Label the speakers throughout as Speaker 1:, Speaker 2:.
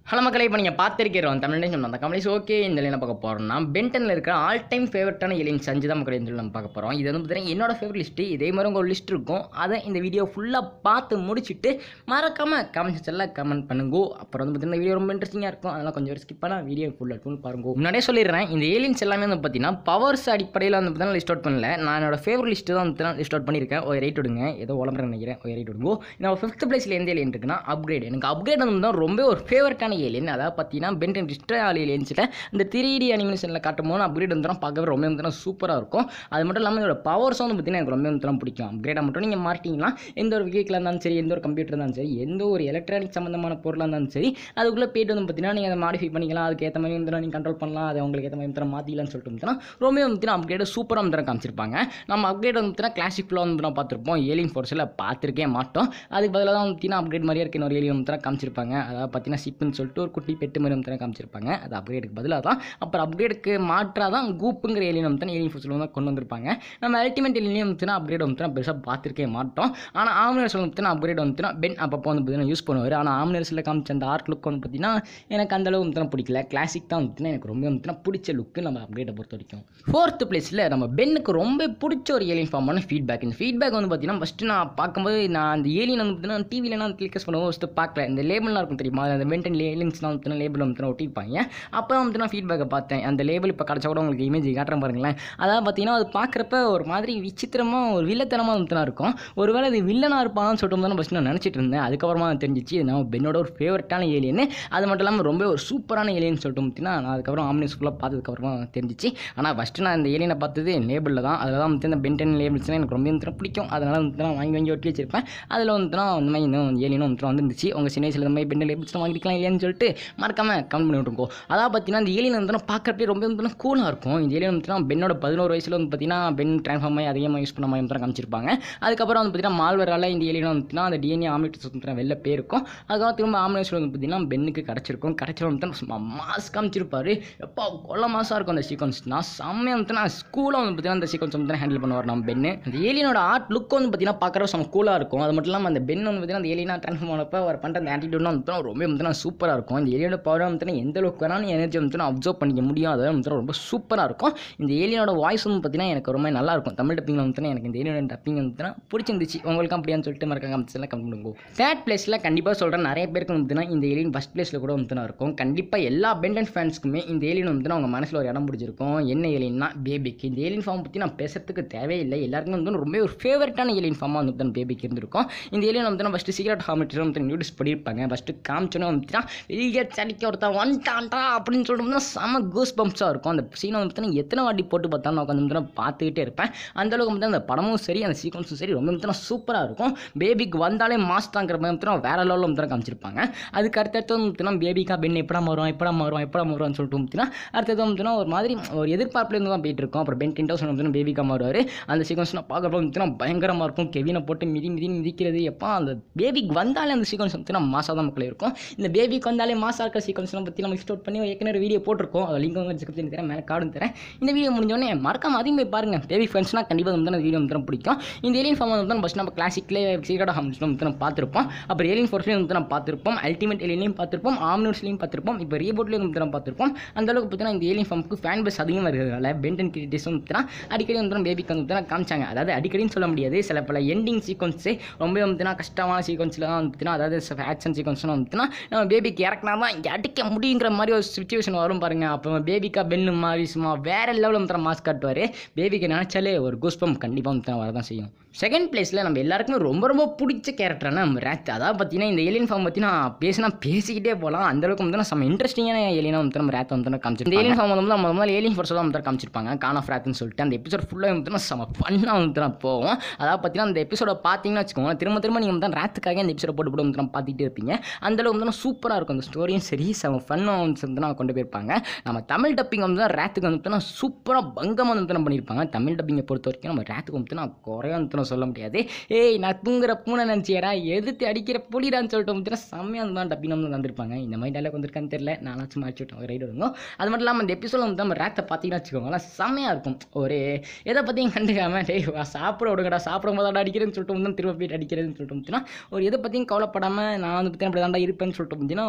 Speaker 1: hello மக்களை இப்போ நீங்கள் பார்த்துருக்கிறோம் தமிழ் சொன்னோம் அந்த கம்பெனிஸ் ஓகே இந்த என்ன பார்க்க போகிறோம்னா பென்டனில் இருக்கிற ஆல் டைம் ஃபேவரட்டான எலியன்ஸ் அஞ்சு தான் மக்களை சொல்லி நம்ம பார்க்க போகிறோம் இது வந்து பார்த்தீங்கன்னா என்னோட ஃபேவரட் லிஸ்ட்டு இதே மாதிரி உங்கள் லிஸ்ட் இருக்கும் அதை இந்த வீடியோ ஃபுல்லாக பார்த்து முடிச்சுட்டு மறக்காமல் கமெண்ட்ஸ் எல்லாம் கமெண்ட் பண்ணுங்க அப்புறம் வந்து பார்த்தீங்கன்னா வீடியோ ரொம்ப இன்ட்ரெஸ்டிங்காக இருக்கும் அதெல்லாம் கொஞ்சம் ஸ்கிப் பண்ணால் வீடியோ ஃபுல்லாக இருக்கும் பாருங்க முன்னாடியே சொல்லிடுறேன் இந்த ஏலியன்ஸ் எல்லாமே வந்து பார்த்தீங்கன்னா பவர்ஸ் அடிப்படையில் வந்து பார்த்தீங்கன்னா லிஸ்ட் அவுட் பண்ணல நான் என்னோட ஃபேவரட் லிஸ்ட்டு தான் வந்து லிஸ்ட் அவுட் பண்ணியிருக்கேன் ஒரு ரைட் விடுங்க ஏதோ உலகம் நினைக்கிறேன் ஒரு ரைட் விடுங்க நான் ஃபிஃப்த் பிளேஸில் எந்த ஏலியன் இருக்குன்னா அப்கிரேட் எனக்கு அப்கிரேட் வந்து தான் ரொம்ப ஒரு ஃபேவரட்டான ஏலியன் அதாவது பார்த்தீங்கன்னா பென்டன் டிஸ்ட்ரால் ஏலியன்ஸில் இந்த த்ரீ டி அனிமேஷனில் காட்டும் போது அப்கிரேட் வந்து பார்க்கவே ரொம்ப வந்து சூப்பராக இருக்கும் அது மட்டும் இல்லாமல் இதோட பவர்ஸும் வந்து பார்த்தீங்கன்னா எனக்கு ரொம்ப வந்து பிடிக்கும் அப்கிரேடாக மட்டும் நீங்கள் மாட்டிங்கன்னா எந்த ஒரு வெஹிக்கிளாக இருந்தாலும் சரி எந்த ஒரு கம்ப்யூட்டர் இருந்தாலும் சரி எந்த ஒரு எலக்ட்ரானிக் சம்மந்தமான பொருளாக இருந்தாலும் சரி அதுக்குள்ளே போயிட்டு வந்து பார்த்தீங்கன்னா நீங்கள் அதை மாடிஃபை பண்ணிக்கலாம் அதுக்கு ஏற்ற மாதிரி வந்து நீங்கள் கண்ட்ரோல் பண்ணலாம் அதை உங்களுக்கு ஏற்ற மாதிரி வந்து மாற்றிக்கலாம்னு சொல்லிட்டு வந்து ரொம்ப வந்து அப்கிரேட் சூப்பராக வந்து காமிச்சிருப்பாங்க நம்ம அப்கிரேட் வந்து கிளாசிக் ஃபுல்லாக வந்து பார்த்துருப்போம் ஏலியன் ஃபோர்ஸில் பார்த்துருக்கே மாட்டோம் அதுக்கு பதிலாக தான் வந்து அப்கிரேட் மாதிரியே இருக்க ஒரு ஏலியன் வந்து காமிச்சிருப்பாங்க அதாவது பார்த்தீங்கன்னா சிப்புன்னு சொல்லிட்டு ஒரு குட்டி பெட்டு மாதிரி வந்து காமிச்சிருப்பாங்க அது அப்கிரேடுக்கு பதிலாக தான் அப்புறம் அப்கிரேடுக்கு மாற்றாக தான் கூப்புங்கிற ஏலியன் வந்து ஏலியன் ஃபோர்ஸில் வந்து கொண்டு வந்திருப்பாங்க நம்ம அல்டிமேட் ஏலியன் வந்து அப்கிரேட் வந்து பெருசாக பார்த்துருக்கே மாட்டோம் ஆனால் ஆம்னர்ஸ் வந்து அப்கிரேட் வந்து பென் அப்பப்போ வந்து பார்த்தீங்கன்னா யூஸ் பண்ணுவார் ஆனால் ஆம்னர்ஸில் காமிச்ச அந்த ஆர்ட் லுக் வந்து பார்த்தீங்கன்னா எனக்கு அந்த அளவு வந்து பிடிக்கல கிளாசிக் தான் வந்து எனக்கு ரொம்ப வந்து பிடிச்ச லுக்கு நம்ம அப்கிரேட்டை பொறுத்த வரைக்கும் ஃபோர்த் பிளேஸில் நம்ம பென்னுக்கு ரொம்ப பிடிச்ச ஒரு ஏலியன் ஃபார்மான ஃபீட்பேக் இந்த ஃபீட்பேக் வந்து பார்த்தீங்கன்னா ஃபஸ்ட்டு நான் பார்க்கும்போது நான் அந்த ஏலியன் வந்து பார்த்தீங்கன்னா டிவியில் நான் கிளிக்கஸ் பண்ணும்போது ஃபஸ்ட்டு பார்க்கல இந்த லேபிள்லாம் இருக்கும் தெரியுமா அந்த மென்டன் ஏலியன்ஸ்லாம் வந்து லேபிள் வந்து ஒட்டியிருப்பாங்க அப்போ வந்து நான் ஃபீட்பேக்கை பார்த்தேன் அந்த லேபிள் இப்போ கிடச்சா கூட உங்களுக்கு இமேஜ் காட்டுறேன் பாருங்களேன் அதாவது பார்த்தீங்கன்னா அது பார்க்குறப்ப ஒரு மாதிரி விசித்திரமாக ஒரு வில்லத்தனமாக வந்து இருக்கும் ஒருவேளை அது வில்லனாக இருப்பான்னு சொல்லிட்டு வந்து ஃபஸ்ட்டு நான் நினச்சிட்டு இருந்தேன் அதுக்கப்புறமா தான் தெரிஞ்சிச்சு இது நம்ம பென்னோட ஒரு ஃபேவரட்டான ஏலியன் அது மட்டும் இல்லாமல் ரொம்ப ஒரு சூப்பரான ஏலியன் சொல்லிட்டு பார்த்தீங்கன்னா நான் அதுக்கப்புறம் ஆம்னிஸ் ஃபுல்லாக பார்த்ததுக்கப்புறமா தெரிஞ்சிச்சு ஆனால் ஃபஸ்ட்டு நான் இந்த ஏலியனை பார்த்தது லேபிளில் தான் அதில் தான் வந்து இந்த பென்டன் லேபிள்ஸ்லாம் எனக்கு ரொம்ப வந்து பிடிக்கும் அதனால் வந்து நான் வாங்கி வாங்கி ஒட்டி வச்சிருப்பேன் அதில் வந்து இந்த மாதிரி இன்னும் ஏலியனும் வந்து வந்துருந்துச்சு உங்கள் சின்ன வயசில் இந்த மாதிரி பென்டன் லேபிள்ஸ்லாம் வாங்கிக்கலாம் இல்லையான்னு சொல்லிட்டு மறக்காமல் கமெண்ட் பண்ணி விட்டுருக்கோம் அதாவது பார்த்தீங்கன்னா இந்த ஏலியன் வந்து பார்க்குறப்பே ரொம்ப வந்து கூலாக இருக்கும் இந்த ஏலியன் வந்து பென்னோட பதினோரு வயசில் வந்து பார்த்தீங்கன்னா பென் ட்ரான்ஸ்ஃபார்ம் ஆகி அதிகமாக யூஸ் பண்ண மாதிரி வந்து காமிச்சிருப்பாங்க அதுக்கப்புறம் வந்து பார்த்தீங்கன்னா மால்வரால் இந்த ஏலியன் வந்து அந்த டிஎன்ஏ ஆம்லேட் சுத்தம் வெளில போயிருக்கும் அதுக்கப்புறம் திரும்ப ஆம்லேட் வந்து பார்த்தீங்கன்னா பென்னுக்கு கிடச்சிருக்கும் கிடச்சிரும் வந்து மாஸ் காமிச்சிருப்பாரு எப்போ கொள்ள மாசாக இருக்கும் அந்த சீக்வன்ஸ்னா செம்மையாக வந்து நான் ஸ்கூலில் வந்து பார்த்தீங்கன்னா அந்த சீக்வன்ஸ் வந்து ஹேண்டில் பண்ணுவார் நம்ம பென்னு அந்த ஏலியனோட ஆர்ட் லுக் வந்து பார்த்தீங்கன்னா பார்க்குற செம்ம கூலாக இருக்கும் அது மட்டும் இல்லாமல் அந்த பென் வந்து பார்த்தீங்கன்னா அந்த ஏலியனா ட்ரான்ஸ்ஃபார்ம் ஆனப்போ அவர் பண்ணுற அந்த ஆட்டிடியூட்லாம் வந்து ரொம்ப வந்து சூப்பராக இருக்கும் இந்த ஏலியனோட பவர் வந்து எந்த அளவுக்கு வேணாலும் எனர்ஜி வந்து அப்சர்வ் பண்ணிக்க முடியும் அது வந்து ரொம்ப சூப்பராக இருக்கும் இந்த ஏலியனோட வாய்ஸ் வந்து பார்த்தீங்கன்னா எனக்கு ரொம்ப நல்லா இருக்கும் தமிழ் டப்பிங்கில் வந்து எனக்கு இந்த ஏலியனோட டப்பிங் வந்து பிடிச்சிருந்துச்சு உங்களுக்கு அப்படியான்னு சொல்லிட்டு மறக்க காமிச்செல்லாம் கம்மி பண்ணுங்க தேர்ட் பிளேஸில் கண்டிப்பாக சொல்கிறேன் நிறைய பேருக்கு வந்து இந்த ஏலியன் ஃபஸ்ட் பிளேஸில் கூட வந்து இருக்கும் கண்டிப்பாக எல்லா பெண்டன் ஃபேன்ஸ்க்குமே இந்த ஏலியன் வந்து அவங்க மனசில் ஒரு இடம் பிடிச்சிருக்கும் என்ன ஏலியன்னா பேபிக்கு இந்த ஏலியன் ஃபார்ம் பற்றி நான் பேசுறதுக்கு தேவையில்லை எல்லாருக்கும் வந்து ரொம்ப ஒரு ஃபேவரட்டான ஏலியன் ஃபார்மாக வந்து தான் பேபிக்கு இருந்திருக்கும் இந்த ஏலியன் வந்து ஃபஸ்ட்டு சீக்ரெட் ஹார்மெட்ரி வந்து நியூடிஸ் பண்ணியிருப்பாங்க ஃபஸ்ட்டு காமிச்சோன்னே வந்துச்சுன்னா வெளியே சடிக்க ஒருத்தன் வந்துட்டான்டா அப்படின்னு சொல்லிட்டு செம கூஸ் பம்ப்ஸாக இருக்கும் அந்த சீனை வந்து எத்தனை வாட்டி போட்டு பார்த்தாலும் நான் உட்காந்து வந்து பார்த்துக்கிட்டே இருப்பேன் அந்த அளவுக்கு வந்து அந்த படமும் சரி அந்த சீக்வன்ஸும் சரி ரொம்ப வந்து சூப்பராக இருக்கும் பேபிக்கு வந்தாலே மாஸ் தாங்கிற மாதிரி வந்து வேற லெவலில் வந்து காமிச்சிருப்பாங்க அதுக்கு அடுத்தடுத்து வந்து பேபிக்கா பெண் எப்படா வருவான் எப்படா வருவான் எப்படா வருவான்னு சொல்லிட்டு வந்து அடுத்தது வந்து ஒரு மாதிரி ஒரு எதிர்பார்ப்புலேருந்து தான் போயிட்டு இருக்கோம் அப்புறம் பென் டென் தௌசண்ட் வந்து பேபிக்கா மாறுவார் அந்த சீக்வன்ஸ் நான் பார்க்குறப்ப வந்து பயங்கரமாக இருக்கும் கெவினை போட்டு மிதி மிதி மிதிக்கிறது எப்போ அந்த பேபிக்கு வந்தாலே அந்த சீக்வன்ஸ் வந்து நம்ம மாசாக தான் மக்கள் இருக்கும் இந்த பேபிக்கு வந்தாலே மாசாக இருக்க சீக்வன்ஸ்லாம் பற்றி நம்ம எக்ஸ்டோட் பண்ணி ஏற்கனவே வீடியோ போட்டிருக்கோம் அது லிங்க் வந்து டிஸ்கிரிப்ஷன் தரேன் மேலே கார்டும் தரேன் இந்த வீடியோ முடிஞ்சோடனே மறக்காம அதையும் போய் பாருங்கள் பேபி ஃப்ரெண்ட்ஸ்னால் கண்டிப்பாக வந்து அந்த வீடியோ வந்து பிடிக்கும் இந்த ஏலியன் ஃபார்ம் வந்து ஃபஸ்ட் நம்ம கிளாசிக்லே சீக்கிரம் ஹம்ஸ் வந்து நம்ம பார்த்துருப்போம் அப்புறம் ஏலியன் ஃபோர்ஸ்லேயும் வந்து நம்ம பார்த்துருப்போம் அல்டிமேட் ஏலியனையும் பார்த்துருப்போம் ஆம்னூர்ஸ்லையும் பார்த்துருப்போம் இப்போ ரீபோட்லேயும் வந்து நம்ம பார்த்துருப்போம் அந்த அளவுக்கு பார்த்தீங்கன்னா இந்த ஏலியன் ஃபார்முக்கு ஃபேன் பேஸ் அதிகமாக இருக்கிறதால பென்டன் கிரியேட்டிவ்ஸ் வந்து அடிக்கடி வந்து பேபிக்கு வந்து காமிச்சாங்க அதாவது அடிக்கடின்னு சொல்ல முடியாது சில பல எண்டிங் சீக்வன்ஸே ரொம்ப வந்து கஷ்டமான சீக்வன்ஸில் தான் வந்துச்சுன்னா அதாவது ஆக்ஷன் சீக்வன்ஸ்லாம் வந்துச்சுன்னா நம்ம பேபிக்கு இறக்குனா தான் இங்கே அடிக்க முடியுங்கிற மாதிரி ஒரு சுச்சுவேஷன் வரும் பாருங்க அப்போ பேபிக்கா பென்னு மாதிரி சும்மா வேற லெவலில் வந்து மாஸ்க் காட்டுவார் பேபிக்கு நினச்சாலே ஒரு கூஸ்பம் கண்டிப்பாக வந்து வரதான் செய்யும் செகண்ட் பிளேஸில் நம்ம எல்லாருக்குமே ரொம்ப ரொம்ப பிடிச்ச கேரக்டரான நம்ம ரேத் அதாவது பார்த்தீங்கன்னா இந்த ஏலியன் ஃபார்ம் பற்றி நான் பேசினா பேசிக்கிட்டே போகலாம் அந்த அளவுக்கு வந்து நம்ம இன்ட்ரெஸ்டிங்கான ஏலியனாக வந்து நம்ம ரேத் வந்து காமிச்சிருக்கோம் இந்த ஏலியன் ஃபார்ம் வந்து நம்ம முதல்ல ஏலியன் ஃபோர்ஸ் தான் வந்து காமிச்சிருப்பாங்க கான் ஆஃப் ரேத்னு சொல்லிட்டு அந்த எபிசோட் ஃபுல்லாக வந்து செம்ம ஃபன்னாக வந்து நான் போவோம் அதாவது பார்த்தீங்கன்னா அந்த எபிசோட பார்த்தீங்கன்னா வச்சுக்கோங்க திரும்ப திரும்ப நீங்கள் வந்து ரேத்துக்காக அந்த எபிசோட போட்டு போட்டு வந்து நம்ம பார்த்துட்டே இருப்பீங்க அந்த அளவுக்கு வந்து சூப்பராக இருக்கும் அந்த ஸ்டோரியும் சரி செம்ம ஃபன்னும் வந்து நான் கொண்டு போயிருப்பாங்க நம்ம தமிழ் டப்பிங் வந்து ரேத்துக்கு வந்து சூப்பராக பங்கமாக வந்து பண்ணியிருப்பாங்க தமிழ் டப்பிங்கை பொறுத்த வரைக்கும் நம்ம ரேத்துக்கு வந்து நான் குறைய வந்து சொல்ல முடியாது ஏய் நான் தூங்குற பூனை நினச்சியடா எதிர்த்து அடிக்கிற புலிடான்னு சொல்லிட்டு வந்து செம்மையாக வந்து தான் டப்பிங் வந்து வந்திருப்பாங்க இந்த மாதிரி டைலாக் வந்திருக்கான்னு தெரியல நானாச்சும் மாற்றி விட்டோம் ரைடு வருவோம் அது மட்டும் இல்லாமல் அந்த எபிசோட வந்து நம்ம ரேத்தை பார்த்தீங்கன்னா வச்சுக்கோங்களேன் செம்மையாக இருக்கும் ஒரு எதை பற்றியும் கண்டுக்காம டேய் வா, சாப்பிட விடுங்கடா சாப்பிடும் போது அடிக்கிறேன்னு சொல்லிட்டு வந்து திரும்ப போயிட்டு அடிக்கிறேன்னு சொல்லிட்டு வந்துச்சுன்னா ஒரு எதை பற்றியும் கவலைப்படாமல் நான் வந்து பற்றி அப்படி தாண்டா இருப்பேன்னு சொல்லிட்டு வந்துச்சுன்னா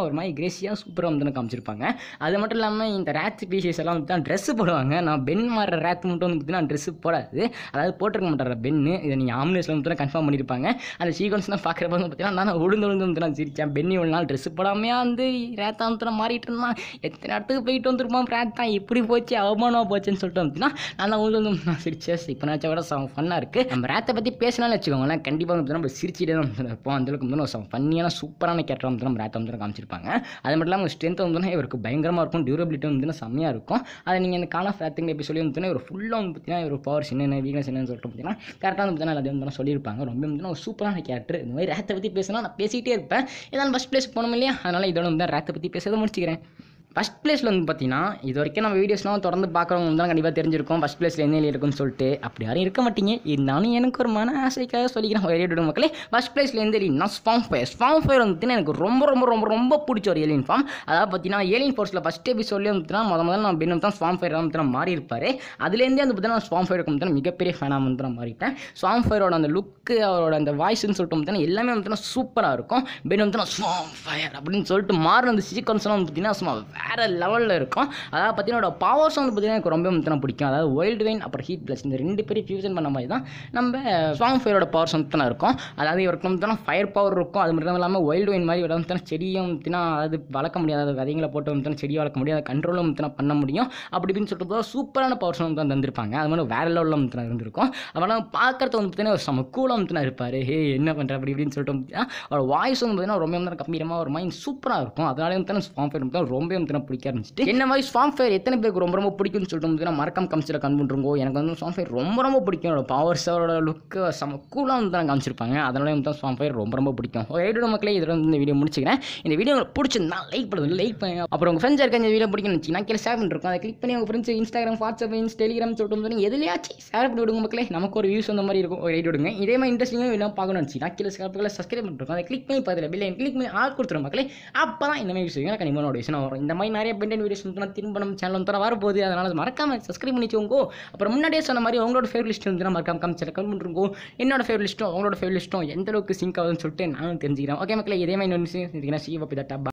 Speaker 1: ஒரு மாதிரி கிரேசியாக சூப்பராக வந்து காமிச்சிருப்பாங்க அது மட்டும் இல்லாமல் இந்த ரேத் ஸ்பீஷிஸ் எல்லாம் வந்து தான் ட்ரெஸ்ஸு போடுவாங்க நான் பென் மாற ரேத் மட்டும் வந்து பார்த்தீங்கன்னா ட்ரெஸ்ஸு போடாது அதாவது போட்டிருக்க மாட்டார் பென்னு இதை நீங்கள் ஆம்புலன்ஸில் வந்து கன்ஃபார்ம் பண்ணியிருப்பாங்க அந்த சீக்வன்ஸ்லாம் பார்க்குறப்ப வந்து பார்த்தீங்கன்னா நான் உளுந்து உளுந்து வந்து நான் சிரித்தேன் பென்னி ஒரு நாள் ட்ரெஸ்ஸு போடாமையா வந்து ரேத்தா வந்து மாறிட்டு இருந்தான் எத்தனை இடத்துக்கு போயிட்டு வந்துருப்பான் ரேத்தா எப்படி போச்சு அவமானமாக போச்சுன்னு சொல்லிட்டு வந்துச்சுன்னா நான் உளுந்து வந்து நான் சிரிச்சேன் இப்போ நினச்சா கூட செம ஃபன்னாக இருக்குது நம்ம ரேத்தை பற்றி பேசினாலும் வச்சுக்கோங்களேன் கண்டிப்பாக வந்து நம்ம சிரிச்சிட்டே தான் வந்து இருப்போம் அந்தளவுக்கு வந்து ஒரு ஃபன்னியான சூப்பரான கேரக்டர் வந்து நம்ம ரேத்தை வந்து காமிச்சிருப்பாங்க அது மட்டும் இல்லாமல் ஸ்ட்ரென்த் வந்து இவருக்கு பயங்கரமாக இருக்கும் டியூரபிலிட்டி வந்து செம்மையாக இருக்கும் அதை நீங்கள் இந்த கால் ஆஃப் ரேத்துங்க எபிசோட்லேயே வந்து ஒரு ஃபுல்லாக வந்து பார்த்தீங்கன்னா ஒரு பவர்ஸ் என்னென்ன வீக்னஸ் என்னன்னு சொல்லிட்டு பார்த்தீங்கன்னா கரெக்டாக வந்து பார்த்தீங்கன்னா எல்லாத்தையும் வந்து சொல்லியிருப்பாங்க ரொம்ப வந்து ஒரு சூப்பரான கேரக்டர் இந்த மாதிரி ரேத்தை பற்றி பேசினா நான் பேசிகிட்டே இருப்பேன் ஏதாவது ஃபஸ்ட் பிளேஸ் போகணும் இல்லையா அதனால் இதோட வந்து ரேத்தை பற்றி பேசுறதை முடிச்சுக்கிறேன் ஃபஸ்ட் பிளேஸில் வந்து பார்த்தீங்கன்னா இது வரைக்கும் நம்ம வீடியோஸ்லாம் தொடர்ந்து பார்க்குறவங்க தான் கண்டிப்பாக தெரிஞ்சிருக்கும் ஃபஸ்ட் பிளேஸில் என்ன இருக்குன்னு சொல்லிட்டு அப்படி யாரும் இருக்க மாட்டீங்க இருந்தாலும் எனக்கு ஒரு மன ஆசைக்காக சொல்லிக்கிறேன் ஒரே விடும் மக்களே ஃபஸ்ட் பிளேஸில் எந்த Elina spam fire spam fire வந்துட்டு எனக்கு ரொம்ப ரொம்ப ரொம்ப ரொம்ப பிடிச்ச ஒரு ஏலியன் ஃபார்ம் அதாவது பார்த்தீங்கன்னா ஏலியன் ஃபோர்ஸில் ஃபஸ்ட் எபிசோட்லேயே வந்துட்டுனா முத முதல்ல நான் பெண்ணு தான் ஸ்வாம் ஃபயர் வந்து நான் மாறி இருப்பார் அதுலேருந்தே வந்து பார்த்தீங்கன்னா ஸ்வாம் ஃபயருக்கு வந்து மிகப்பெரிய ஃபேனாக வந்து நான் மாறிட்டேன் ஸ்வாம் ஃபயரோட அந்த லுக்கு அவரோட அந்த வாய்ஸ்னு சொல்லிட்டு வந்து எல்லாமே வந்து சூப்பராக இருக்கும் பென் வந்து ஸ்வாம் ஃபயர் அப்படின்னு சொல்லிட்டு மாறின அந்த சீக்வன்ஸ்லாம் வந்து பார்த்தீங்கன்னா சும்மா வேறு லெவலில் இருக்கும் அதாவது பார்த்தீங்கன்னா பவர்ஸ் வந்து பார்த்தீங்கன்னா எனக்கு ரொம்ப வந்து பிடிக்கும் அதாவது வைல்டு வெயின் அப்புறம் ஹீட் ப்ளஸ் இந்த ரெண்டு பேரும் ஃபியூசன் பண்ண மாதிரி தான் நம்ம ஸ்வாம் ஃபயரோட பவர்ஸ் வந்து தான் இருக்கும் அதாவது இவருக்கு வந்து ஃபயர் பவர் இருக்கும் அது மட்டும் இல்லாமல் வைல்டு வெயின் மாதிரி வந்து செடியும் வந்து அதாவது வளர்க்க முடியாது விதைங்களை போட்டு வந்து செடி வளர்க்க முடியாது கண்ட்ரோலும் வந்து பண்ண முடியும் அப்படி இப்படின்னு சொல்லிட்டு போது சூப்பரான பவர்ஸ் வந்து தான் தந்திருப்பாங்க அது மாதிரி வேறு லெவலில் வந்து இருந்திருக்கும் அவெல்லாம் பார்க்கறது வந்து பார்த்தீங்கன்னா ஒரு செம கூலாக வந்து இருப்பார் ஹே என்ன பண்ணுற அப்படி இப்படின்னு சொல்லிட்டு வந்து அவர் வாய்ஸ் வந்து பார்த்தீங்கன்னா ரொம்ப வந்து கம்பீரமாக ஒரு மைண்ட் சூப்பராக இருக்கும் அதனால வந்து ஸ்வாம் ஃபயர் வந்து ரொம்ப வந்து பிடிக்க ஆரம்பிச்சிட்டு என்ன மாதிரி ஸ்வாம் ஃபயர் எத்தனை பேருக்கு ரொம்ப ரொம்ப பிடிக்கும்னு சொல்லிட்டு வந்து மறக்காம கமிச்சில் கண் பண்ணுறோம் எனக்கு வந்து ஸ்வாம் ஃபயர் ரொம்ப ரொம்ப பிடிக்கும் அவரோட பவர்ஸ் அவரோட லுக்கு செம கூலாக வந்து தான் காமிச்சிருப்பாங்க அதனால வந்து ஸ்வாம் ஃபயர் ரொம்ப ரொம்ப பிடிக்கும் ரைடோட மக்களே இதில் வந்து இந்த வீடியோ முடிச்சுக்கிறேன் இந்த வீடியோ உங்களுக்கு பிடிச்சிருந்தா லைக் பண்ணுறது லைக் பண்ணுங்க அப்புறம் உங்கள் ஃப்ரெண்ட்ஸ் இருக்க இந்த வீடியோ பிடிக்கும்னு வச்சுன்னா கீழே ஷேர் பண்ணிருக்கோம் அதை கிளிக் பண்ணி உங்கள் ஃப்ரெண்ட்ஸ் இன்ஸ்டாகிராம் வாட்ஸ்அப் இன்ஸ் டெலிகிராம் சொல்லிட்டு வந்து எதுலையாச்சும் ஷேர் பண்ணி விடுங்க மக்களே நமக்கு ஒரு வியூஸ் அந்த மாதிரி இருக்கும் ரைட் விடுங்க இதே மாதிரி இன்ட்ரெஸ்டிங்காக என்ன பார்க்கணும்னு வச்சுன்னா கீழே ஸ்கிரிப்டில் சப்ஸ்கிரைப் பண்ணிருக்கோம் அதை கிளிக் பண்ணி பார்த்துல பில்லை கிளிக் பண்ணி ஆள் கொடுத்துரும் மக்களே அப்போ தான் இந்த மாதிரி விஷயம் எனக்கு கண்டிப்பாக நோட்டிஃபிகேஷன் வரும் இந்த மாதிரி நிறைய பெண்டென்ட் வீடியோஸ் வந்து நான் திரும்ப நம்ம சேனல் வந்து வரப்போகுது அதனால் மறக்காம சப்ஸ்கிரைப் பண்ணி வச்சுக்கோங்க அப்புறம் முன்னாடியே சொன்ன மாதிரி உங்களோட ஃபேவரட் லிஸ்ட் வந்து மறக்காம காமிச்சு கமெண்ட் பண்ணுறோங்க என்னோட ஃபேவரட் லிஸ்ட்டும் உங்களோட ஃபேவரட் லிஸ்ட்டும் எந்த அளவுக்கு சிங்க் ஆகுதுன்னு சொல்லிட்டு நானும் தெரிஞ்சுக்கிறேன் ஓகே மக்களே இதே மாதிரி இன்னொரு விஷயம் சி வப்பி தட்டா